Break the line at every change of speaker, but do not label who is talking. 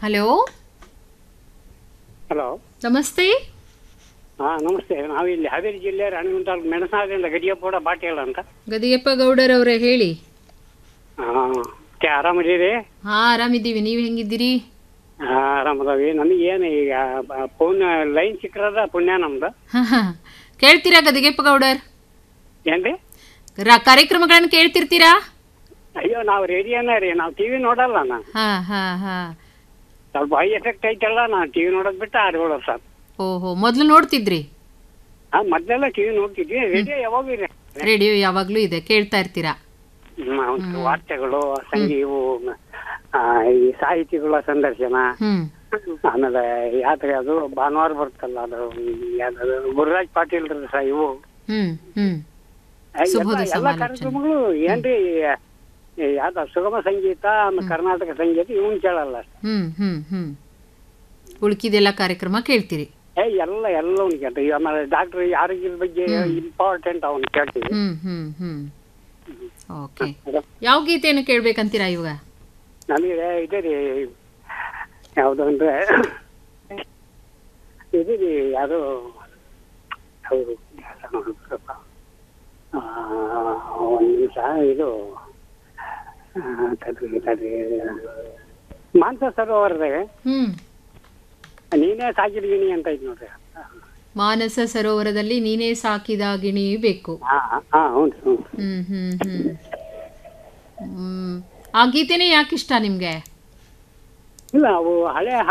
Hello
hello
ನಮಸ್ತೆ
ಹಾಂ ನಮಸ್ತೆ ನಾವು ಇಲ್ಲಿ ಹಾವೇರಿ ಜಿಲ್ಲೆ ರಾಣಿಗುಂಟ ತಾಲೂಕು ಮೆಣಸಾಗದಿಂದ ಗಡಿಯಪ್ಪೋಡ ಬಾಟೇಳ ಅಂತ
ಗದಿಯಪ್ಪ ಗೌಡರವರೇ ಹೇಳಿ
ಹಾಂ ಕೆ ಆರಾಮದಿರಿ
ಹಾ ಆರಾಮಿದ್ದೀವಿ ನೀವು ಹೆಂಗಿದ್ದೀರಿ
ಹಾಂ ಆರಾಮದವಿ ನಮಗೆ ಏನು ಈಗ ಫೋನ್ ಲೈನ್ ಸಿಕ್ಕರದ ಪುಣ್ಯ ನಮ್ದು
ಹ, ಹ. ಕೇಳ್ತೀರಾ ಗದಿಗೆಪ್ಪ ಗೌಡರ್
ಏನ್ರಿ
ರ- ಕಾರ್ಯಕ್ರಮಗಳನ್ನು ಕೇಳ್ತಿರ್ತೀರಾ
ಅಯ್ಯೋ ನಾವು ರೇಡಿಯೋನೇ ರೀ ನಾವು ಟಿ ವಿ ನೋಡಲ್ಲ ನಾನು
ಹಾ ಹಾ ಹಾ
ಸ್ವಲ್ಪ ಹೈ ಎಫೆಕ್ಟ್ ಐತಲ್ಲ ನಾನು ಟಿ ವಿ ನೋಡೋದು ಬಿಟ್ಟು ಆಡ್ಕೊಳ್ಳೋ ಸರ್
ಓಹೋ ಮೊದಲು ನೋಡ್ತಿದ್ರಿ
ಹಾಂ ಮೊದಲೆಲ್ಲ ಟಿ ವಿ ನೋಡ್ತಿದ್ವಿ ರೇಡಿಯೋ ಯಾವಾಗ ಇದೆ
ರೇಡಿಯೋ ಯಾವಾಗಲೂ ಇದೆ ಕೇಳ್ತಾ ಇರ್ತೀರಾ
ಹ್ಮ್, ಹೌದು. ವಾರ್ತೆಗಳು ಸಂಗೀ ಇವು ಆ, ಈ ಸಾಹಿತಿಗಳ ಸಂದರ್ಶನ
ಹ್ಮ್
ಆಮೇಲೆ ಯಾತ್ರೆ ಅದು ಭಾನುವಾರ ಬರ್ತಲ್ಲ ಅದು ಯಾವ್ದು ಗುರುರಾಜ್ ಪಾಟೀಲ್ ಸಹ ಇವು
ಹ್ಮ್ ಹ್ಮ್
ಎಲ್ಲ-
ಸುಬೋಧ
ಎಲ್ಲ
ಸಮಾಲೋಚನೆ.
ಕಾರ್ಯಕ್ರಮಗಳು ಏನ್ರಿ ಈ ಯಾವ್ದು ಸುಗಮ ಸಂಗೀತ ಆಮೇಲೆ ಕರ್ನಾಟಕ ಸಂಗೀತ ಇವನ್ ಕೇಳಲ್ಲ ಅಷ್ಟೇ.
ಹ್ಮ್ ಹ್ಮ್ ಹ್ಮ್ ಉಳ್ಕಿದೆಲ್ಲ ಕಾರ್ಯಕ್ರಮ ಕೇಳ್ತೀರಿ
ಏ ಎಲ್ಲ ಎಲ್ಲವನ್ನ ಕೇಳ್ತೀವಿ ಆಮೇಲೆ ಡಾಕ್ಟರ್ ಆರೋಗ್ಯದ ಬಗ್ಗೆ ಇಂಪಾರ್ಟೆಂಟ್ ಅವನು ಕೇಳ್ತೀವಿ
ಹ್ಮ್ ಹ್ಮ್ ಹ್ಮ್ ಓಕೆ ಯಾವ ಗೀತೆಯನ್ನು ಕೇಳ್ಬೇಕಂತೀರಾ ಇವಾಗ
ನಮಗೆ ಇದೆ ರೀ ಯಾವುದು ಅಂದ್ರೆ ಇದು ರೀ ಯಾರು ಹೌದು ಒಂದು ನಿಮಿಷ ಇದು ಆ, ತಡ್ರಿ ತಡ್ರಿ ಮಾನಸ ಸರೋವರದಾಗ
ಹ್ಮ್
ನೀನೇ ಸಾಕಿದೀನಿ ಅಂತ ಐತಿ ನೋಡ್ರಿ
ಮಾನಸ ಸರೋವರದಲ್ಲಿ ನೀನೇ ಸಾಕಿದ ಗಿಣಿ ಬೇಕು
ಹಾ ಹಾ ಹ್ಞೂ ಹ್ಞೂ
ಹ್ಮ್ ಹ್ಮ್ ಹ್ಮ್ ಹ್ಮ್ ಆ ಗೀತೆನೇ ಯಾಕಿಷ್ಟ ನಿಮ್ಗೆ
ಇಲ್ಲ ಅವು ಹಳೆ